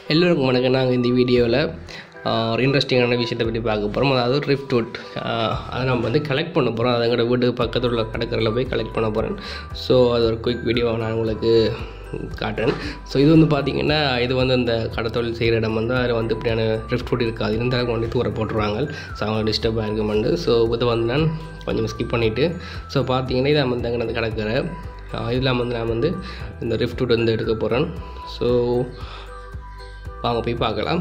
எல்லோருக்கும் வணக்கம் நாங்கள் இந்த வீடியோவில் ஒரு இன்ட்ரெஸ்டிங்கான விஷயத்தை பற்றி பார்க்க போகிறோம் அதாவது ரிஃப்ட் வுட் அதை நம்ம வந்து கலெக்ட் பண்ண போகிறோம் அதை எங்களோட வீட்டு பக்கத்தில் உள்ள கடற்கரையில் போய் கலெக்ட் பண்ண போகிறேன் ஸோ அது ஒரு குயிக் வீடியோ நான் உங்களுக்கு காட்டுறேன் ஸோ இது வந்து பார்த்திங்கன்னா இது வந்து இந்த கடத்தொழில் செய்கிற இடம் வந்து அதில் வந்து இப்படியான ரிஃப்ட் வுட் இருக்காது இருந்தாலும் கொண்டு தூர போட்டுருவாங்க ஸோ அவங்க டிஸ்டர்ப் ஆகிருக்குமெண்டு ஸோ இதை வந்து நான் கொஞ்சம் ஸ்கிப் பண்ணிவிட்டு ஸோ பார்த்தீங்கன்னா இதை வந்து அங்கே அந்த கடற்கரை இதில் வந்து நான் வந்து இந்த ரிஃப்ட் வுட் வந்து எடுக்க போகிறேன் ஸோ வாங்க போய் பார்க்கலாம்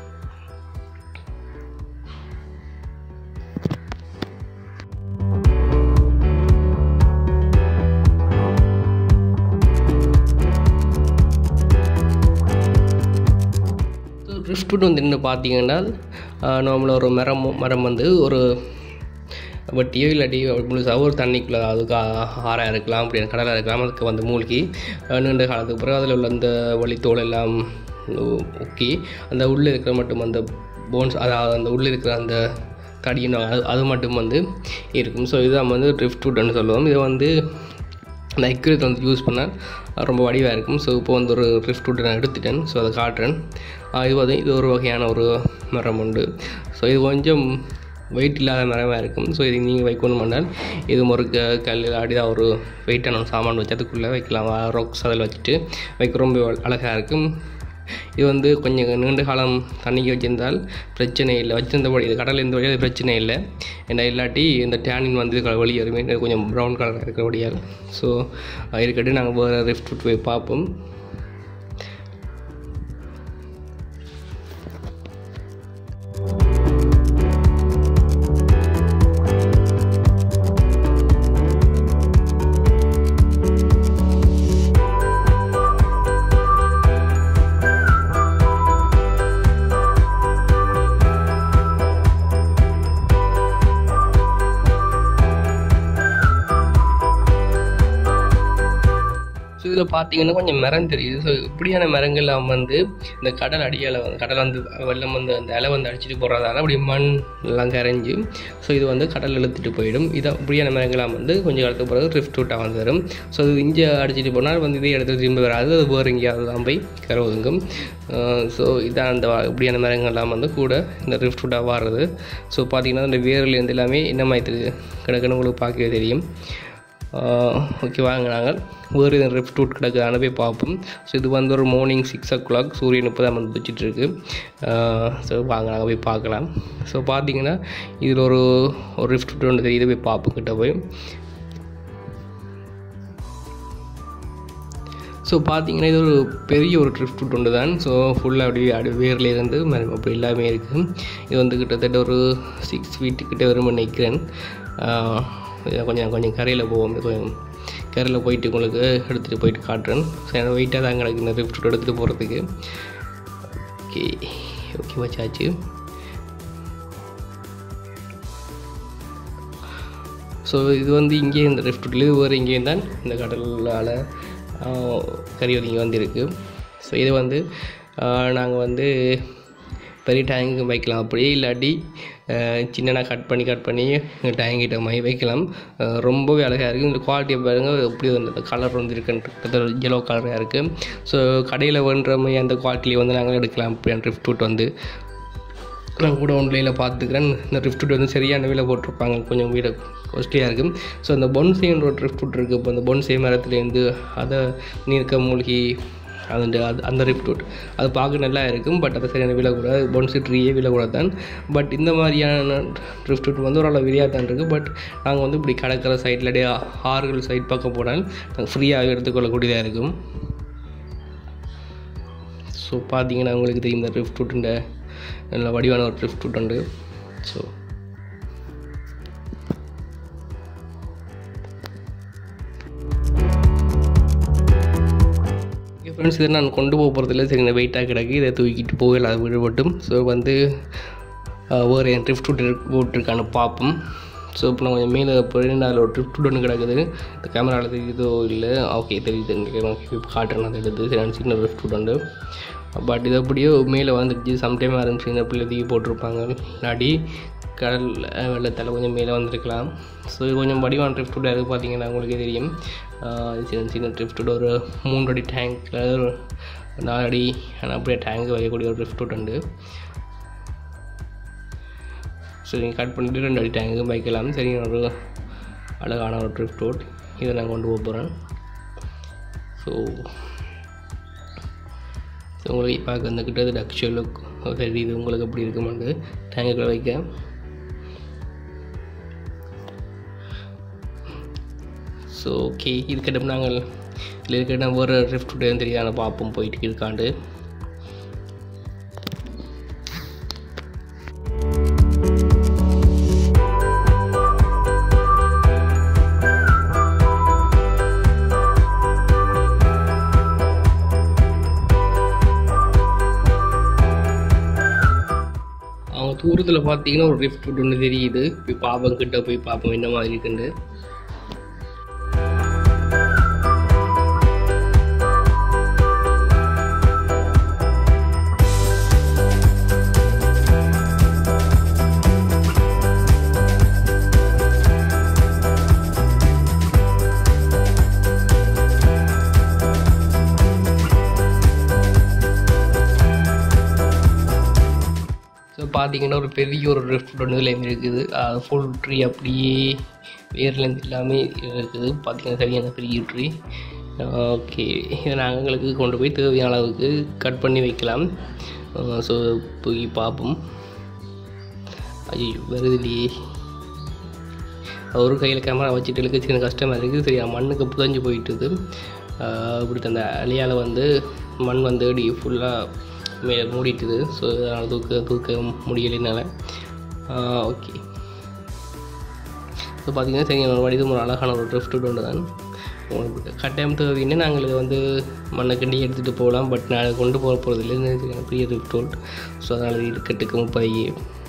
ரிஃப்ட் வந்து என்ன பார்த்தீங்கன்னா நார்மலாக ஒரு மரம் மரம் வந்து ஒரு வட்டியோ இல்லாட்டி முழுசாக ஒரு தண்ணிக்குள்ளே அதுக்கு ஆறாக இருக்கலாம் அப்படி கடலாக இருக்கலாம் அதுக்கு வந்து மூழ்கி நீண்ட காலத்துக்கு பிறகு அதில் உள்ள அந்த வழித்தோல் எல்லாம் ஒக்கி அந்த உள்ளே இருக்கிற மட்டும் அந்த போன்ஸ் அதாவது அந்த உள்ளே இருக்கிற அந்த தடியின் அது அது மட்டும் வந்து இருக்கும் ஸோ இதுதான் வந்து ட்ரிஃப்ட் வுட்னு சொல்லுவோம் இதை வந்து அந்த அக்யூரேட் வந்து யூஸ் பண்ணால் ரொம்ப வடிவாக இருக்கும் ஸோ இப்போ வந்து ஒரு ரிஃப்ட் வுட் நான் எடுத்துட்டேன் ஸோ அதை காட்டுறேன் இது வந்து இது ஒரு வகையான ஒரு மரம் உண்டு ஸோ இது கொஞ்சம் வெயிட் இல்லாத மரமாக இருக்கும் ஸோ இது நீங்கள் வைக்கணும் பண்ணால் இது ஒரு க கல் அடிதான் ஒரு வெயிட்டான சாமான் வச்சு அதுக்குள்ளே வைக்கலாம் ராக்ஸ் அதில் வச்சுட்டு வைக்க ரொம்ப அழகாக இருக்கும் இது வந்து கொஞ்சம் நீண்ட காலம் தண்ணிக்கு வச்சிருந்தால் பிரச்சனை இல்லை வச்சிருந்தபடி இது கடலில் இருந்த வழியாக பிரச்சனை இல்லை ஏன்னா இல்லாட்டி இந்த டேனின் வந்து வெளியே வருமே கொஞ்சம் ப்ரௌன் கலராக இருக்கிறபடியால் ஸோ இருக்கட்டும் நாங்கள் வேறு ரிஃப்ட் போய் பார்ப்போம் ஸோ இதில் பார்த்தீங்கன்னா கொஞ்சம் மரம் தெரியுது ஸோ இப்படியான மரங்கள்லாம் வந்து இந்த கடல் அடியால் வந்து கடல் வந்து வெள்ளம் வந்து அந்த இலை வந்து அடிச்சுட்டு போகிறதால அப்படி மண் எல்லாம் கரைஞ்சி ஸோ இது வந்து கடல் இழுத்துட்டு போயிடும் இதை இப்படியான மரங்கள்லாம் வந்து கொஞ்சம் காலத்துக்கு பிறகு ரிஃப்ட் விட்டாக வந்து வரும் ஸோ இது இங்கே அடிச்சுட்டு போனால் வந்து இதே இடத்துல திரும்பி வராது அது வேறு எங்கேயாவது தான் போய் கரை ஒதுங்கும் ஸோ இதான் அந்த இப்படியான மரங்கள்லாம் வந்து கூட இந்த ரிஃப்ட் விட்டாக வர்றது ஸோ பார்த்தீங்கன்னா இந்த வேர்லேருந்து எல்லாமே என்ன மாதிரி கிடக்குன்னு உங்களுக்கு பார்க்கவே தெரியும் ஓகே வாங்க நாங்கள் வேறு எதுவும் ரிஃப்ட் விட் கிடக்குதான போய் பார்ப்போம் ஸோ இது வந்து ஒரு மார்னிங் சிக்ஸ் ஓ கிளாக் சூரியன் இப்போ தான் வந்து வச்சுட்ருக்கு ஸோ வாங்க நாங்கள் போய் பார்க்கலாம் ஸோ பார்த்தீங்கன்னா இதில் ஒரு ஒரு ரிஃப்ட் விட் ஒன்று தெரியுது போய் பார்ப்போம் கிட்ட போய் ஸோ பார்த்தீங்கன்னா இது ஒரு பெரிய ஒரு ட்ரிஃப்ட் ஃபுட் ஒன்று தான் ஸோ ஃபுல்லாக அப்படி அப்படி வேர்லேருந்து மரம் அப்படி எல்லாமே இருக்குது இது வந்து கிட்டத்தட்ட ஒரு சிக்ஸ் ஃபீட்டு கிட்ட வரும் நினைக்கிறேன் கொஞ்சம் கொஞ்சம் கரையில் போவோம் கொஞ்சம் கரையில் போயிட்டு உங்களுக்கு எடுத்துகிட்டு போயிட்டு காட்டுறேன் ஸோ எனக்கு வெயிட்டாக தான் கிடக்கு இந்த ரிஃப்ட் எடுத்துகிட்டு போகிறதுக்கு ஓகே ஓகே வச்சாச்சு ஸோ இது வந்து இங்கே இந்த ரிஃப்ட்லேயே வேறு இங்கேயும் தான் இந்த கடலால் கறி ஒதுங்கி வந்திருக்கு ஸோ இது வந்து நாங்கள் வந்து பெரிய டேங்கு வைக்கலாம் அப்படியே இல்லாட்டி சின்னதாக கட் பண்ணி கட் பண்ணி டேங்க் கிட்ட மாதிரி வைக்கலாம் ரொம்பவே அழகாக இருக்குது இந்த குவாலிட்டியை பாருங்கள் எப்படி வந்து கலர் வந்து இருக்குன்றது எல்லோ கலராக இருக்குது ஸோ கடையில் வேணுற மாதிரி அந்த குவாலிட்டியை வந்து நாங்கள் எடுக்கலாம் அப்படி ரிஃப்ட் வுட் வந்து நான் கூட ஒன்லைனில் பார்த்துக்கிறேன் இந்த ரிஃப்ட் வுட் வந்து சரியான விலை போட்டிருப்பாங்க கொஞ்சம் வீடு காஸ்ட்லியாக இருக்குது ஸோ அந்த பொன்சேன்ற ஒரு ரிஃப்ட் வுட் இருக்குது இப்போ அந்த பொன்சே மரத்துலேருந்து அதை நீர்க்க மூழ்கி அந்த அது அந்த ரிஃப்ட் வுட் அது பார்க்க நல்லா இருக்கும் பட் அது சரியான விலை கூட பொன்சி ட்ரீயே விலை கூட தான் பட் இந்த மாதிரியான ரிஃப்ட் வுட் வந்து ஓரளவு விலையாக தான் இருக்குது பட் நாங்கள் வந்து இப்படி கடற்கரை சைடில் அப்படியே ஆறுகள் சைட் பக்கம் போனால் நாங்கள் ஃப்ரீயாக எடுத்துக்கொள்ளக்கூடியதாக இருக்கும் ஸோ பார்த்தீங்கன்னா உங்களுக்கு தெரியும் இந்த ரிஃப்ட் வுட்டுன்ற நல்ல வடிவான ஒரு ரிஃப்ட் வுட் உண்டு ஸோ ஃப்ரெண்ட்ஸ் இதை நான் கொண்டு போக போகிறதில்ல சரி இந்த வெயிட்டாக கிடக்கு இதை தூக்கிட்டு போகல அது விடுபட்டும் ஸோ வந்து வேறு என் ட்ரிஃப்ட் வுட் போட்டிருக்கான்னு பார்ப்போம் ஸோ இப்போ நான் கொஞ்சம் மேலே போயிட்டு அதில் ஒரு ட்ரிஃப்ட் வுட் ஒன்று கிடக்குது இந்த கேமராவில் தெரியுதோ இல்லை ஓகே தெரியுது காட்டுறேன் அதை எடுத்து சரி சின்ன ட்ரிஃப்ட் வுட் உண்டு பட் இது அப்படியோ மேலே வந்துடுச்சு சம்டைம் ஆரம்பிச்சு இந்த பிள்ளை தூக்கி போட்டிருப்பாங்க இல்லாட்டி கடல் வெள்ளத்தில் கொஞ்சம் மேலே வந்திருக்கலாம் ஸோ இது கொஞ்சம் வடிவான ட்ரிஃப்ட் அது பார்த்தீங்கன்னா உங்களுக்கே தெரியும் ஆஹ் சின்ன சின்ன ட்ரிஃப்ட் ஒரு மூன்று அடி டேங்க்கில் நாலு அடி ஆனால் அப்படியே டேங்க் வைக்கக்கூடிய ஒரு ட்ரிஃப்ட் வுட் உண்டு ஸோ நீங்கள் கட் பண்ணிவிட்டு ரெண்டு அடி டேங்கு வைக்கலாம் சரி ஒரு அழகான ஒரு ட்ரிஃப்ட் வுட் இதை நான் கொண்டு போக போகிறேன் ஸோ ஸோ உங்களுக்கு பார்க்க வந்துக்கிட்டு அது ஆக்சுவல் லுக் தெரியுது உங்களுக்கு எப்படி இருக்குமான்னு டேங்குக்குள்ளே வைக்க ஸோ ஓகே இதுக்கிட்ட நாங்கள் இதில் இருக்கிட்ட வேறு ரிஃப்ட் வுட் தெரியாத பார்ப்போம் போயிட்டு இருக்காண்டு அவங்க தூரத்தில் பார்த்தீங்கன்னா ஒரு ரிஃப்ட் வுட் ஒன்று தெரியுது போய் பார்ப்போம் கிட்ட போய் பார்ப்போம் என்ன மாதிரி இருக்குன்னு ஸோ பார்த்தீங்கன்னா ஒரு பெரிய ஒரு ரிஃப்ட் ஒன்று இதுலேயும் இருக்குது ஃபுல் ட்ரீ அப்படியே வேர்லேருந்து எல்லாமே இருக்குது பார்த்தீங்கன்னா சரியான பெரிய ட்ரீ ஓகே இதை நாங்கள் எங்களுக்கு கொண்டு போய் தேவையான அளவுக்கு கட் பண்ணி வைக்கலாம் ஸோ போய் பார்ப்போம் ஐயோ வருது இல்லையே ஒரு கையில் கேமரா வச்சுட்டு இழுக்க சின்ன கஷ்டமாக இருக்குது சரி மண்ணுக்கு புதஞ்சு போயிட்டுது இப்படி அந்த அலையால் வந்து மண் வந்து அடி ஃபுல்லாக மே மூடிட்டுது ஸோ அதனால் தூக்க தூக்க முடியலைனால ஓகே ஸோ பார்த்தீங்கன்னா சரி ஒரு வடிவம் ஒரு அழகான ஒரு ட்ரிஃப்ட் ஒன்று தான் உங்களுக்கு கட்டாயம் தேவைன்னு நாங்கள் இதை வந்து மண்ணை கிண்டி எடுத்துகிட்டு போகலாம் பட் நான் அதை கொண்டு போக போகிறதில்ல பெரிய ட்ரிஃப்ட் ஒன் ஸோ அதனால் இது இருக்கட்டுக்கு முப்பது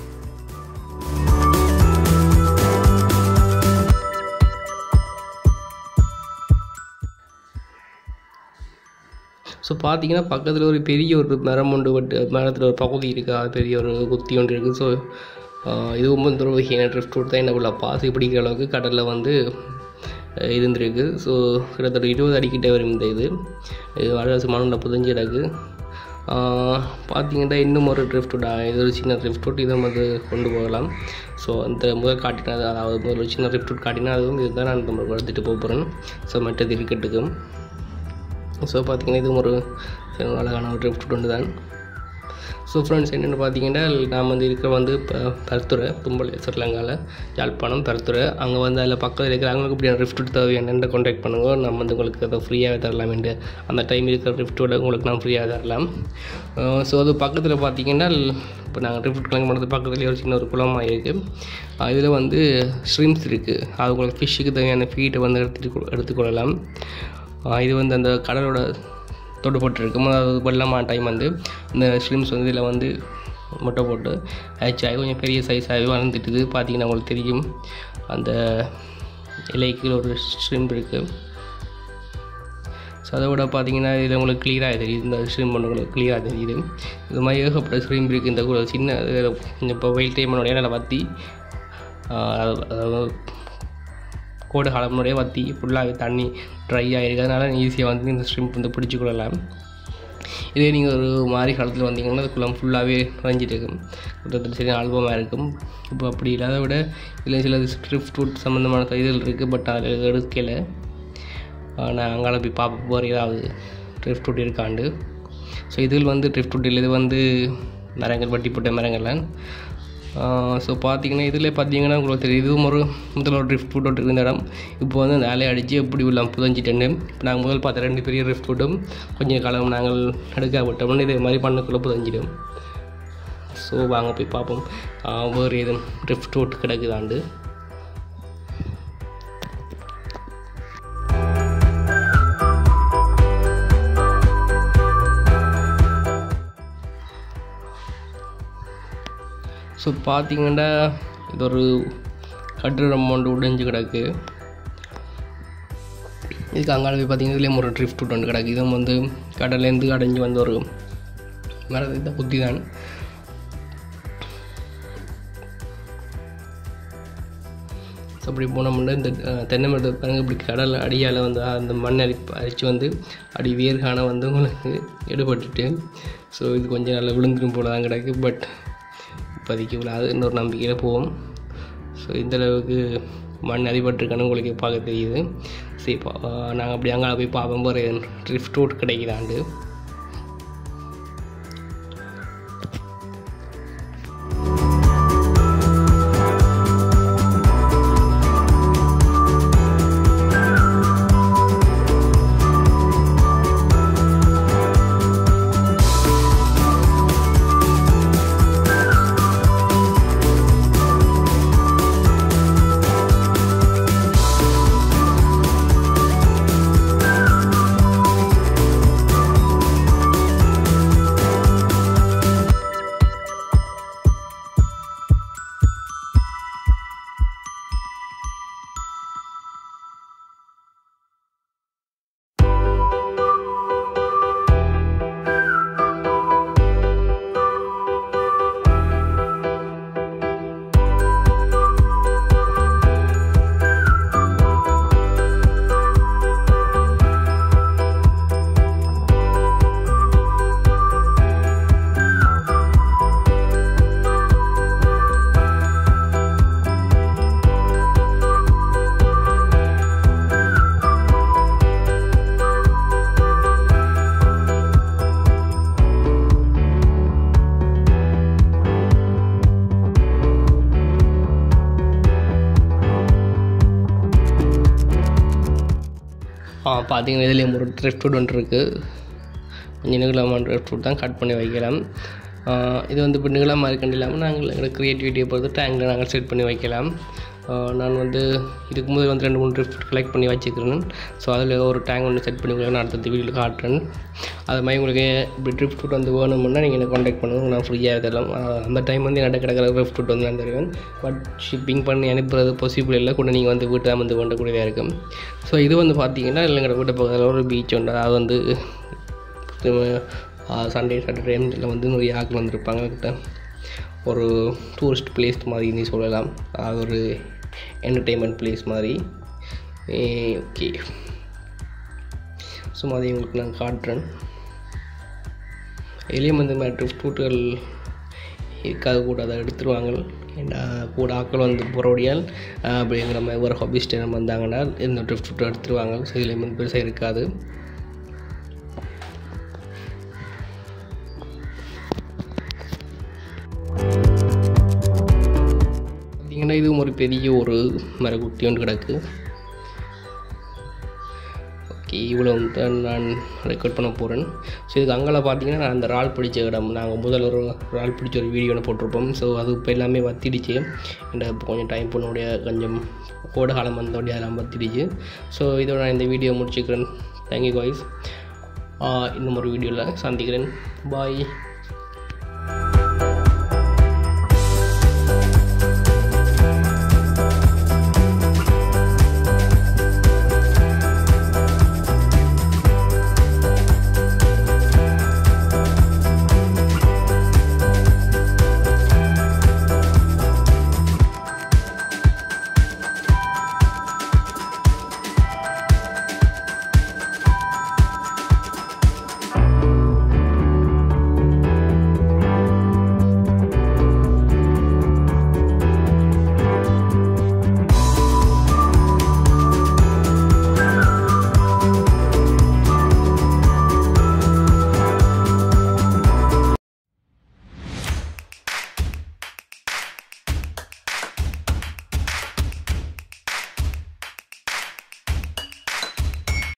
ஸோ பார்த்தீங்கன்னா பக்கத்தில் ஒரு பெரிய ஒரு மரம் உண்டு பட் மரத்தில் ஒரு பகுதி இருக்குது அது பெரிய ஒரு குத்தி ஒன்று இருக்குது ஸோ இதுவும் வந்து ஒரு வகையான ட்ரிஃப்ட் தான் என்ன உள்ள பாசி பிடிக்கிற அளவுக்கு கடலில் வந்து அஹ், இருந்திருக்கு ஸோ கிட்டத்தட்ட இருபது அடிக்கிட்ட வரும் இந்த இது இது அழகாசு மண்ணில் புதஞ்சு கிடக்கு பார்த்தீங்கன்னா இன்னும் ஒரு ட்ரிஃப்ட் இது ஒரு சின்ன ட்ரிஃப்ட் இதை வந்து கொண்டு போகலாம் ஸோ அந்த முதல் காட்டினது அதாவது முதல் ஒரு சின்ன ட்ரிஃப்ட் காட்டினா அதுவும் இதுதான் நான் நம்ம எடுத்துகிட்டு போக போகிறேன் ஸோ மற்றது இருக்கட்டுக்கும் ஸோ பார்த்தீங்கன்னா இதுவும் ஒரு சரி, ஒரு அழகான ஒரு ட்ரிஃப்ட் ஒன்று தான் ஸோ ஃப்ரெண்ட்ஸ் என்னென்னு பார்த்தீங்கன்னா நான் வந்து இருக்கிற வந்து இப்போ பருத்துறை தும்பல் ஸ்ரீலங்காவில் யாழ்ப்பாணம் பருத்துறை அங்கே வந்து அதில் பக்கத்தில் இருக்கிற அவங்களுக்கு இப்படி ரிஃப்ட் தேவை என்னென்ன காண்டாக்ட் பண்ணுங்க நம்ம வந்து உங்களுக்கு அதை ஃப்ரீயாகவே தரலாம்ண்டு அந்த டைம் இருக்கிற ரிஃப்ட்டோட உங்களுக்கு நான் ஃப்ரீயாக தரலாம் ஸோ அது பக்கத்தில் பார்த்தீங்கன்னா இப்போ நாங்கள் ரிஃப்ட் கிளம்பி பண்ணது பக்கத்துலேயே ஒரு சின்ன ஒரு குளமாக இருக்குது இதில் வந்து ஸ்ட்ரீம்ஸ் இருக்குது அது உங்களுக்கு ஃபிஷ்ஷுக்கு தேவையான ஃபீட்டை வந்து எடுத்துட்டு எடுத்துக்கொள்ளலாம் ஆஹ் இது வந்து அந்த கடலோட தொடுபட்டிருக்கும் அதாவது வெள்ளமான டைம் வந்து இந்த ஸ்ட்ரீம்ஸ் வந்து இதில் வந்து முட்டை போட்டு ஹேட்ச் ஆகி கொஞ்சம் பெரிய சைஸாகவே வளர்ந்துட்டுது பார்த்தீங்கன்னா உங்களுக்கு தெரியும் அந்த இலைக்கு ஒரு ஸ்ட்ரீம் இருக்குது ஸோ அதை விட பார்த்தீங்கன்னா இதில் உங்களுக்கு க்ளியராக தெரியுது இந்த ஸ்ட்ரீம் பண்ண உங்களுக்கு க்ளியராக தெரியுது இது மாதிரி ஏகப்பட்ட ஸ்ட்ரீம் இருக்குது இந்த கூட சின்ன இதுல கொஞ்சம் இப்போ வெயில் டைமோடைய நல்லா வற்றி அதாவது கோடை காலம் முன்னாடியே வற்றி ஃபுல்லாகவே தண்ணி ட்ரை ஆகிருக்கு அதனால் ஈஸியாக வந்து இந்த ஸ்ட்ரிம்ப் வந்து பிடிச்சி கொள்ளலாம் இதே நீங்கள் ஒரு மாரி காலத்தில் வந்தீங்கன்னா அது குளம் ஃபுல்லாகவே நிறைஞ்சிட்டு இருக்கும் கிட்டத்தட்ட சரி ஆல்பமாக இருக்கும் இப்போ அப்படி இல்லாத விட இதில் சில ஸ்ட்ரிஃப்ட் ஃபுட் சம்மந்தமான இதுகள் இருக்குது பட் அதில் எடுக்கல நான் அங்கால போய் பார்ப்ப போகிற ஏதாவது ட்ரிஃப்ட் ஃபுட் இருக்காண்டு ஸோ இதில் வந்து ட்ரிஃப்ட் ஃபுட் இது வந்து மரங்கள் வட்டி போட்ட மரங்கள்லாம் ஸோ பார்த்தீங்கன்னா இதில் பார்த்தீங்கன்னா உங்களுக்கு தெரியும் இதுவும் ஒரு முதல்ல ஒரு ரிஃப்ட் ஃபுட் இருந்த இடம் இப்போ வந்து அந்த அலையை அடித்து எப்படி உள்ள புதஞ்சிட்டேன்னு இப்போ நாங்கள் முதல் பார்த்த ரெண்டு பெரிய ரிஃப்ட் ஃபுட்டும் கொஞ்சம் காலம் நாங்கள் எடுக்க விட்டோம்னு இதே மாதிரி பண்ணுக்குள்ளே புதஞ்சிடும் ஸோ வாங்க போய் பார்ப்போம் ஆஹ் வேறு எதுவும் ரிஃப்ட் ஃபுட் கிடக்குதாண்டு ஸோ பார்த்தீங்கன்னா இது ஒரு கட்டிடம் ஒன்று உடைஞ்சு கிடக்கு இதுக்கு அங்கால போய் பார்த்தீங்கன்னா இதுலேயும் ஒரு ட்ரிஃப்ட் ஒன்று கிடக்கு இதுவும் வந்து கடல்லேருந்து அடைஞ்சு வந்த ஒரு மரத்தை தான் புத்தி தான் ஸோ அப்படி போனோம்னா இந்த அஹ், தென்னை மரத்தை பாருங்க இப்படி கடல் அடியால் வந்து அந்த மண் அரி அரிச்சு வந்து அடி வேர்கான வந்து உங்களுக்கு எடுபட்டுட்டு ஸோ இது கொஞ்சம் நல்லா விழுந்துரும் போல தான் கிடக்கு பட் இப்போதைக்கு விழாது இன்னொரு நம்பிக்கையில் போவோம் ஸோ இந்தளவுக்கு மண் அடிபட்டிருக்கான்னு உங்களுக்கு பார்க்க தெரியுது சரி நாங்கள் அப்படி அங்கே போய் பார்ப்போம் ஒரு ட்ரிஃப்ட் ரோட் கிடைக்குதாண்டு பார்த்தீங்கன்னா இதுலேயும் ஒரு ட்ரிஃப்ட் ஃபுட் ஒன்று இருக்குது கொஞ்சம் நீளமான ட்ரிஃப்ட் ஃபுட் தான் கட் பண்ணி வைக்கலாம் ஆ, இது வந்து இப்போ நீளமாக இருக்குன்னு இல்லாமல் நாங்கள் எங்களோட க்ரியேட்டிவிட்டியை பொறுத்து டேங்கில் நாங்கள் செட் பண்ணி வைக்கலாம் ஆ, நான் வந்து இதுக்கு முதல் வந்து ரெண்டு மூணு ட்ரிஃப்ட் கலெக்ட் பண்ணி வச்சுக்கிறேன் ஸோ அதில் ஒரு டேங்க் ஒன்று செட் பண்ணி உங்களுக்கு நான் அடுத்த வீடியோவில் காட்டுறேன் அது மாதிரி உங்களுக்கு இப்படி ட்ரிஃப்ட் ஃபுட் வந்து வேணும்னா நீங்கள் என்ன காண்டாக்ட் பண்ணுங்க நான் ஃப்ரீயாக தரலாம் ஆ, அந்த டைம் வந்து என்கிட்ட கிடக்கிற ட்ரிஃப்ட் ஃபுட் வந்து நான் தருவேன் பட் ஷிப்பிங் பண்ணி அனுப்புறது பாசிபிள் இல்லை கூட நீங்கள் வந்து வீட்டை வந்து வேண்டக்கூடியதாக இருக்கும் ஸோ இது வந்து பார்த்தீங்கன்னா எங்களோட வீட்டு பக்கத்தில் ஒரு பீச் உண்டு அது வந்து சண்டே சாட்டர்டேல வந்து நிறைய ஆட்கள் வந்திருப்பாங்க கிட்ட ஒரு டூரிஸ்ட் பிளேஸ் மாதிரி நீ சொல்லலாம் அது ஒரு என்டர்டெயின்மெண்ட் பிளேஸ் மாதிரி ஓகே ஸோ அதை உங்களுக்கு நான் காட்டுறேன் எளியும் இந்த மாதிரி ட்ரிஃப்ட் ஃபுட்டுகள் இருக்காது கூட அதை எடுத்துருவாங்க ஏன்னா கூட ஆட்கள் வந்து போகிறபடியால் அப்படிங்கிற மாதிரி ஒரு ஹாபிஸ்ட் நம்ம வந்தாங்கன்னா இந்த ட்ரிஃப்ட் ஃபுட்டு எடுத்துருவாங்க ஸோ இதில் வந்து பெருசாக இருக்காது பார்த்தீங்கன்னா இதுவும் ஒரு பெரிய ஒரு மரக்குட்டி ஒன்று கிடக்கு ஓகே இவ்வளோ தான் நான் ரெக்கார்ட் பண்ண போகிறேன் ஸோ இதுக்கு அங்கே பார்த்தீங்கன்னா நான் அந்த ரால் பிடிச்ச இடம் நாங்கள் முதல்ல ஒரு ரால் பிடிச்ச ஒரு வீடியோ ஒன்று போட்டிருப்போம் ஸோ அது இப்போ எல்லாமே வத்திடுச்சு இந்த இப்போ கொஞ்சம் டைம் பண்ணோடைய கொஞ்சம் கோடை காலம் வந்தோடைய அதெல்லாம் வத்திடுச்சு ஸோ இதோட நான் இந்த வீடியோ முடிச்சுக்கிறேன் தேங்க்யூ காய்ஸ் இன்னும் ஒரு வீடியோவில் சந்திக்கிறேன் பாய்